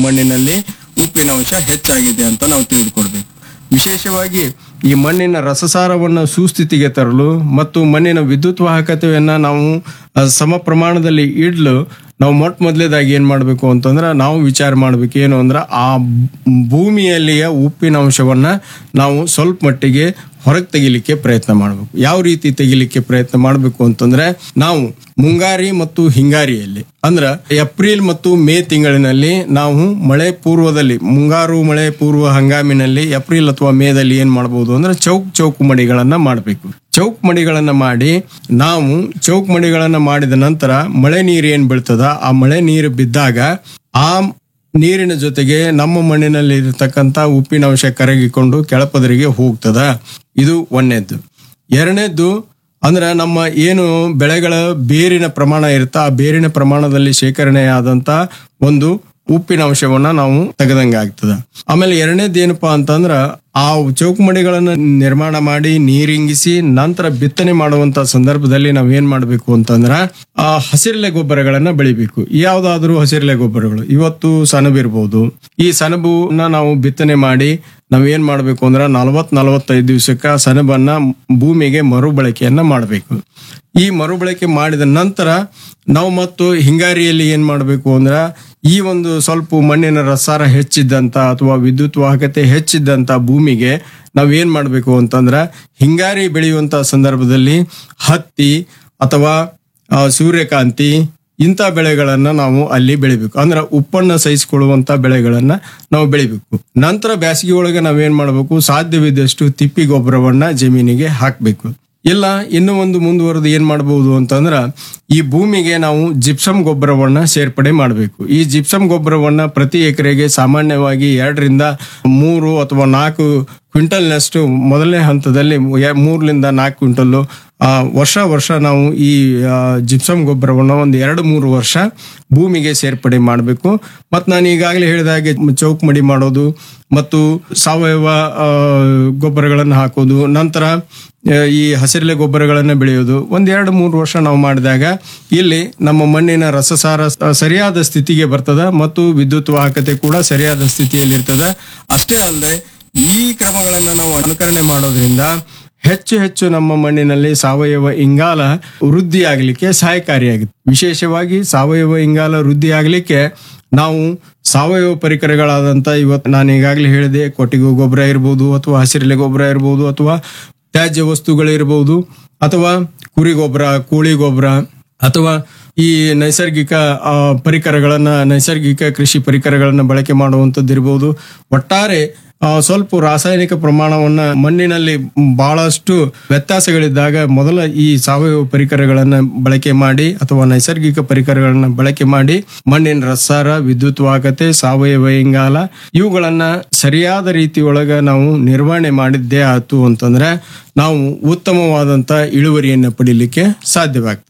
ಮಣ್ಣಿನಲ್ಲಿ ಉಪ್ಪಿನ ಅಂಶ ಹೆಚ್ಚಾಗಿದೆ ಅಂತ ನಾವು ತಿಳಿದುಕೊಡ್ಬೇಕು ವಿಶೇಷವಾಗಿ ಈ ಮಣ್ಣಿನ ರಸಸಾರವನ್ನು ಸುಸ್ಥಿತಿಗೆ ತರಲು ಮತ್ತು ಮಣ್ಣಿನ ವಿದ್ಯುತ್ ವಾಹಕತೆಯನ್ನ ನಾವು ಆ, ಸಮ ಪ್ರಮಾಣದಲ್ಲಿ ಇಡಲು ನಾವು ಮೊಟ್ಟ ಮೊದಲೇದಾಗಿ ಏನ್ ಮಾಡಬೇಕು ಅಂತಂದ್ರೆ ನಾವು ವಿಚಾರ ಮಾಡ್ಬೇಕು ಏನು ಅಂದ್ರೆ ಆ ಭೂಮಿಯಲ್ಲಿಯ ಉಪ್ಪಿನ ಅಂಶವನ್ನ ನಾವು ಸ್ವಲ್ಪ ಮಟ್ಟಿಗೆ ಹೊರಗೆ ತೆಗಿಲಿಕ್ಕೆ ಪ್ರಯತ್ನ ಮಾಡಬೇಕು ಯಾವ ರೀತಿ ತೆಗಿಲಿಕ್ಕೆ ಪ್ರಯತ್ನ ಮಾಡಬೇಕು ಅಂತಂದ್ರೆ ನಾವು ಮುಂಗಾರಿ ಮತ್ತು ಹಿಂಗಾರಿಯಲ್ಲಿ ಅಂದ್ರ ಏಪ್ರಿಲ್ ಮತ್ತು ಮೇ ತಿಂಗಳಿನಲ್ಲಿ ನಾವು ಮಳೆ ಪೂರ್ವದಲ್ಲಿ ಮುಂಗಾರು ಮಳೆ ಪೂರ್ವ ಹಂಗಾಮಿನಲ್ಲಿ ಏಪ್ರಿಲ್ ಅಥವಾ ಮೇದಲ್ಲಿ ಏನ್ ಮಾಡಬಹುದು ಅಂದ್ರೆ ಚೌಕ್ ಚೌಕ್ ಮಡಿಗಳನ್ನ ಮಾಡಬೇಕು ಚೌಕ್ ಮಡಿಗಳನ್ನ ಮಾಡಿ ನಾವು ಚೌಕ್ ಮಡಿಗಳನ್ನ ಮಾಡಿದ ನಂತರ ಮಳೆ ನೀರು ಏನ್ ಬೀಳ್ತದ ಆ ಮಳೆ ನೀರು ಬಿದ್ದಾಗ ಆ ನೀರಿನ ಜೊತೆಗೆ ನಮ್ಮ ಮಣ್ಣಿನಲ್ಲಿ ಇರತಕ್ಕಂತ ಉಪ್ಪಿನ ಅಂಶ ಕರಗಿಕೊಂಡು ಕೆಳಪದರಿಗೆ ಹೋಗ್ತದ ಇದು ಒಂದನೇದ್ದು ಎರಡನೇದ್ದು ಅಂದ್ರೆ ನಮ್ಮ ಏನು ಬೆಳೆಗಳ ಬೇರಿನ ಪ್ರಮಾಣ ಇರುತ್ತಾ ಆ ಬೇರಿನ ಪ್ರಮಾಣದಲ್ಲಿ ಶೇಖರಣೆಯಾದಂತ ಒಂದು ಉಪ್ಪಿನ ಅಂಶವನ್ನ ನಾವು ತೆಗೆದಂಗ ಆಗ್ತದ ಆಮೇಲೆ ಎರಡನೇದು ಏನಪ್ಪಾ ಅಂತಂದ್ರ ಆ ಚೌಕಮಡಿಗಳನ್ನ ನಿರ್ಮಾಣ ಮಾಡಿ ನೀರಿಂಗಿಸಿ ನಂತರ ಬಿತ್ತನೆ ಮಾಡುವಂತ ಸಂದರ್ಭದಲ್ಲಿ ನಾವ್ ಏನ್ ಮಾಡ್ಬೇಕು ಅಂತಂದ್ರ ಆ ಹಸಿರೆಲೆ ಗೊಬ್ಬರಗಳನ್ನ ಬೆಳಿಬೇಕು ಯಾವ್ದಾದ್ರು ಹಸಿರೆಲೆ ಗೊಬ್ಬರಗಳು ಇವತ್ತು ಸೆಣಬಿರ್ಬೋದು ಈ ಸೆಣಬುನ ನಾವು ಬಿತ್ತನೆ ಮಾಡಿ ನಾವ್ ಏನ್ ಮಾಡ್ಬೇಕು ಅಂದ್ರ ನಲವತ್ ನಲವತ್ತೈದು ದಿವಸಕ್ಕ ಸೆಣಬನ್ನ ಭೂಮಿಗೆ ಮರುಬಳಕೆಯನ್ನ ಮಾಡಬೇಕು ಈ ಮರುಬಳಕೆ ಮಾಡಿದ ನಂತರ ನಾವು ಮತ್ತು ಹಿಂಗಾರಿಯಲ್ಲಿ ಏನ್ ಮಾಡಬೇಕು ಅಂದ್ರ ಈ ಒಂದು ಸ್ವಲ್ಪ ಮಣ್ಣಿನ ರಸಾರ ಹೆಚ್ಚಿದ್ದಂತ ಅಥವಾ ವಿದ್ಯುತ್ ವಾಹಕತೆ ಹೆಚ್ಚಿದ್ದಂತ ಭೂಮಿಗೆ ನಾವ್ ಏನ್ ಮಾಡ್ಬೇಕು ಅಂತಂದ್ರ ಹಿಂಗಾರಿ ಬೆಳೆಯುವಂತ ಸಂದರ್ಭದಲ್ಲಿ ಹತ್ತಿ ಅಥವಾ ಆ, ಸೂರ್ಯಕಾಂತಿ ಇಂಥ ಬೆಳೆಗಳನ್ನ ನಾವು ಅಲ್ಲಿ ಬೆಳಿಬೇಕು ಅಂದ್ರೆ ಉಪ್ಪನ್ನ ಸಹಿಸಿಕೊಳ್ಳುವಂತ ಬೆಳೆಗಳನ್ನ ನಾವು ಬೆಳಿಬೇಕು ನಂತರ ಬೇಸಿಗೆ ಒಳಗೆ ನಾವೇನ್ ಮಾಡಬೇಕು ಸಾಧ್ಯವಿದ್ದಷ್ಟು ತಿಪ್ಪಿ ಗೊಬ್ಬರವನ್ನ ಜಮೀನಿಗೆ ಹಾಕ್ಬೇಕು ಇಲ್ಲ ಇನ್ನೂ ಒಂದು ಮುಂದುವರೆದು ಏನ್ ಮಾಡಬಹುದು ಅಂತಂದ್ರ ಈ ಭೂಮಿಗೆ ನಾವು ಜಿಪ್ಸಮ್ ಗೊಬ್ಬರವನ್ನ ಸೇರ್ಪಡೆ ಮಾಡಬೇಕು ಈ ಜಿಪ್ಸಮ್ ಗೊಬ್ಬರವನ್ನ ಪ್ರತಿ ಎಕರೆಗೆ ಸಾಮಾನ್ಯವಾಗಿ ಎರಡರಿಂದ ಮೂರು ಅಥವಾ ನಾಲ್ಕು ಕ್ವಿಂಟಲ್ನಷ್ಟು ಮೊದಲನೇ ಹಂತದಲ್ಲಿ ಎ- ಮೂರರಿಂದ ನಾಲ್ಕು ಕ್ವಿಂಟಲ್ಲು ಆ, ವರ್ಷ ವರ್ಷ ನಾವು ಈ ಆ, ಜಿಪ್ಸಮ್ ಗೊಬ್ಬರವನ್ನು ಒಂದು ಎರಡು ಮೂರು ವರ್ಷ ಭೂಮಿಗೆ ಸೇರ್ಪಡೆ ಮಾಡಬೇಕು ಮತ್ತು ನಾನು ಈಗಾಗಲೇ ಹೇಳಿದ ಹಾಗೆ ಚೌಕ್ ಮಡಿ ಮಾಡೋದು ಮತ್ತು ಸಾವಯವ ಆ, ಗೊಬ್ಬರಗಳನ್ನು ಹಾಕೋದು ನಂತರ ಆ, ಈ ಹಸಿರೆಲೆ ಗೊಬ್ಬರಗಳನ್ನು ಬೆಳೆಯೋದು ಒಂದ್ ಎರಡು ಮೂರು ವರ್ಷ ನಾವು ಮಾಡಿದಾಗ ಇಲ್ಲಿ ನಮ್ಮ ಮಣ್ಣಿನ ರಸಸಾರ ಸ- ಸರಿಯಾದ ಸ್ಥಿತಿಗೆ ಬರ್ತದ ಮತ್ತು ವಿದ್ಯುತ್ ವಾಹಕತೆ ಕೂಡ ಸರಿಯಾದ ಸ್ಥಿತಿಯಲ್ಲಿರ್ತದ ಅಷ್ಟೇ ಅಲ್ಲದೆ ಈ ಕ್ರಮಗಳನ್ನ ನಾವು ಅನುಕರಣೆ ಮಾಡೋದ್ರಿಂದ ಹೆಚ್ಚು ಹೆಚ್ಚು ನಮ್ಮ ಮಣ್ಣಿನಲ್ಲಿ ಸಾವಯವ ಇಂಗಾಲ ವೃದ್ಧಿ ಆಗಲಿಕ್ಕೆ ಸಹಾಯಕಾರಿಯಾಗಿದೆ ವಿಶೇಷವಾಗಿ ಸಾವಯವ ಇಂಗಾಲ ವೃದ್ಧಿ ಆಗಲಿಕ್ಕೆ ನಾವು ಸಾವಯವ ಪರಿಕರಗಳಾದಂತ ಇವತ್ತು ನಾನು ಈಗಾಗಲೇ ಹೇಳಿದೆ ಕೊಟ್ಟಿಗೆ ಗೊಬ್ಬರ ಇರ್ಬೋದು ಅಥವಾ ಹಸಿರೆಲೆ ಗೊಬ್ಬರ ಇರ್ಬೋದು ಅಥವಾ ತ್ಯಾಜ್ಯ ವಸ್ತುಗಳಿರ್ಬೋದು ಅಥವಾ ಕುರಿ ಗೊಬ್ಬರ ಕೋಳಿ ಗೊಬ್ಬರ ಅಥವಾ ಈ ನೈಸರ್ಗಿಕ ಆ, ಪರಿಕರಗಳನ್ನ ನೈಸರ್ಗಿಕ ಕೃಷಿ ಪರಿಕರಗಳನ್ನ ಬಳಕೆ ಮಾಡುವಂಥದ್ದು ಇರ್ಬೋದು ಒಟ್ಟಾರೆ ಆ, ಸ್ವಲ್ಪ ರಾಸಾಯನಿಕ ಪ್ರಮಾಣವನ್ನ ಮಣ್ಣಿನಲ್ಲಿ ಬಹಳಷ್ಟು ವ್ಯತ್ಯಾಸಗಳಿದ್ದಾಗ ಮೊದಲ ಈ ಸಾವಯವ ಪರಿಕರಗಳನ್ನ ಬಳಕೆ ಮಾಡಿ ಅಥವಾ ನೈಸರ್ಗಿಕ ಪರಿಕರಗಳನ್ನ ಬಳಕೆ ಮಾಡಿ ಮಣ್ಣಿನ ರಸಾರ ವಿದ್ಯುತ್ ವಾಹಕತೆ ಸಾವಯವ ಇಂಗಾಲ ಇವುಗಳನ್ನ ಸರಿಯಾದ ರೀತಿಯೊಳಗ ನಾವು ನಿರ್ವಹಣೆ ಮಾಡಿದ್ದೇ ಆಯ್ತು ಅಂತಂದ್ರೆ ನಾವು ಉತ್ತಮವಾದಂತ ಇಳುವರಿಯನ್ನ ಪಡಿಲಿಕ್ಕೆ ಸಾಧ್ಯವಾಗ್ತದೆ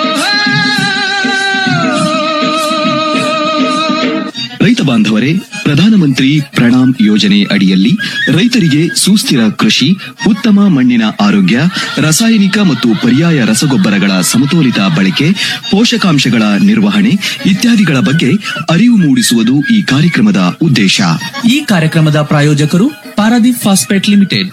ರೈತ ಬಾಂಧವರೇ ಪ್ರಧಾನಮಂತ್ರಿ ಪ್ರಣಾಮ್ ಯೋಜನೆ ಅಡಿಯಲ್ಲಿ ರೈತರಿಗೆ ಸುಸ್ಥಿರ ಕೃಷಿ ಉತ್ತಮ ಮಣ್ಣಿನ ಆರೋಗ್ಯ ರಾಸಾಯನಿಕ ಮತ್ತು ಪರ್ಯಾಯ ರಸಗೊಬ್ಬರಗಳ ಸಮತೋಲಿತ ಬಳಕೆ ಪೋಷಕಾಂಶಗಳ ನಿರ್ವಹಣೆ ಇತ್ಯಾದಿಗಳ ಬಗ್ಗೆ ಅರಿವು ಮೂಡಿಸುವುದು ಈ ಕಾರ್ಯಕ್ರಮದ ಉದ್ದೇಶ ಈ ಕಾರ್ಯಕ್ರಮದ ಪ್ರಾಯೋಜಕರು Paradeep phosphate limited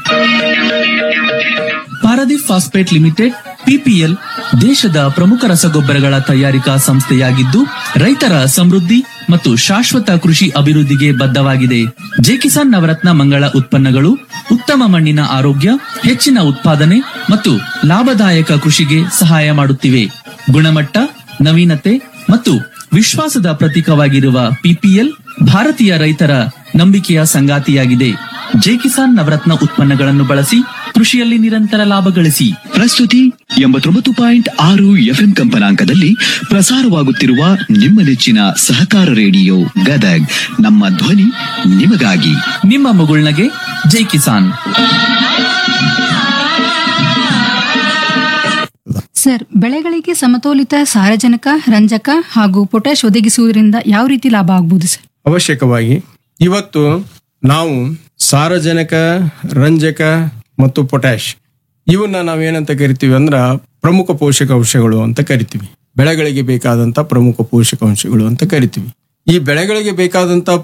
Paradeep phosphate limited PPL ದೇಶದ ಪ್ರಮುಖ ರಸಗೊಬ್ಬರಗಳ ತಯಾರಿಕಾ ಸಂಸ್ಥೆಯಾಗಿದ್ದು ರೈತರ ಸಮೃದ್ಧಿ ಮತ್ತು ಶಾಶ್ವತ ಕೃಷಿ ಅಭಿವೃದ್ಧಿಗೆ ಬದ್ಧವಾಗಿದೆ ಜೆಕಿಸಾನ್ ನವರತ್ನ ಮಂಗಳ ಉತ್ಪನ್ನಗಳು ಉತ್ತಮ ಮಣ್ಣಿನ ಆರೋಗ್ಯ ಹೆಚ್ಚಿನ ಉತ್ಪಾದನೆ ಮತ್ತು ಲಾಭದಾಯಕ ಕೃಷಿಗೆ ಸಹಾಯ ಮಾಡುತ್ತಿವೆ ಗುಣಮಟ್ಟ ನವೀನತೆ ಮತ್ತು ವಿಶ್ವಾಸದ ಪ್ರತೀಕವಾಗಿರುವ ಪಿಪಿಎಲ್ ಭಾರತೀಯ ರೈತರ ನಂಬಿಕೆಯ ಸಂಗಾತಿಯಾಗಿದೆ ಜೆಕಿಸಾನ್ ನವರತ್ನ ಉತ್ಪನ್ನಗಳನ್ನು ಬಳಸಿ ಕೃಷಿಯಲ್ಲಿ ನಿರಂತರ ಲಾಭ ಗಳಿಸಿ ಪ್ರಸ್ತುತಿ ಎಂಬತ್ತೊಂಬತ್ತು ಪಾಯಿಂಟ್ ಆರು ಎಫ್ಎಂ ಕಂಪನಾಂಕದಲ್ಲಿ ಪ್ರಸಾರವಾಗುತ್ತಿರುವ ನಿಮ್ಮ ನೆಚ್ಚಿನ ಸಹಕಾರ ರೇಡಿಯೋ ಗದಗ್ ನಮ್ಮ ಧ್ವನಿ ನಿಮಗಾಗಿ ನಿಮ್ಮ ಮಗುಳ್ನಗೆ ಜೈ ಕಿಸಾನ್ ಸರ್ ಬೆಳೆಗಳಿಗೆ ಸಮತೋಲಿತ ಸಾರಜನಕ ರಂಜಕ ಹಾಗೂ ಪೊಟ್ಯಾಶ್ ಒದಗಿಸುವುದರಿಂದ ಯಾವ ರೀತಿ ಲಾಭ ಆಗ್ಬೋದು ಸರ್ ಅವಶ್ಯಕವಾಗಿ ಇವತ್ತು ನಾವು ಸಾರಜನಕ ರಂಜಕ ಮತ್ತು ಪೊಟ್ಯಾಶ್ ಇವನ್ನ ನಾವೇನಂತ ಕರಿತೀವಿ ಅಂದ್ರ ಪ್ರಮುಖ ಪೋಷಕಾಂಶಗಳು ಅಂತ ಕರಿತೀವಿ ಬೆಳೆಗಳಿಗೆ ಬೇಕಾದಂತ ಪ್ರಮುಖ ಪೋಷಕಾಂಶಗಳು ಅಂತ ಕರಿತೀವಿ ಈ ಬೆಳೆಗಳಿಗೆ ಬೇಕಾದಂತ